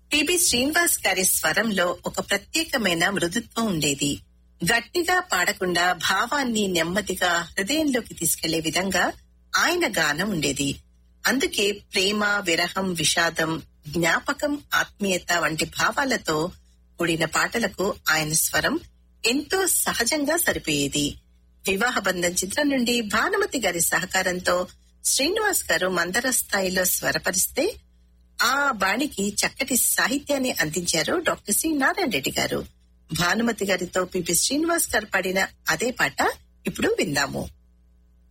PB Srinivas గారి స్వరంలో ఒక ప్రత్యేకమైన మృదుత్వం ఉండేది గట్టిగా పాడకుండా భావాన్ని నెమ్మదిగా హృదయంలోకి తీసుకెళ్లే విధంగా ఆయన గానం ఉండేది అందుకే ప్రేమ విరహం విషాదం జ్ఞాపకం ఆత్మీయత వంటి భావాలతో కూడిన పాటలకు ఆయన స్వరం ఎంతో సహజంగా సరిపోయేది వివాహ బంధం చిత్రం నుండి భానుమతి గారి సహకారంతో శ్రీనివాస్ గారు మందర స్థాయిలో స్వరపరిస్తే ఆ బాణికి చక్కటి సాహిత్యాన్ని అందించారు డాక్టర్ సి నారాయణ రెడ్డి గారు భానుమతి గారితో పిపి శ్రీనివాస్ గారు పాడిన అదే పాట ఇప్పుడు విందాము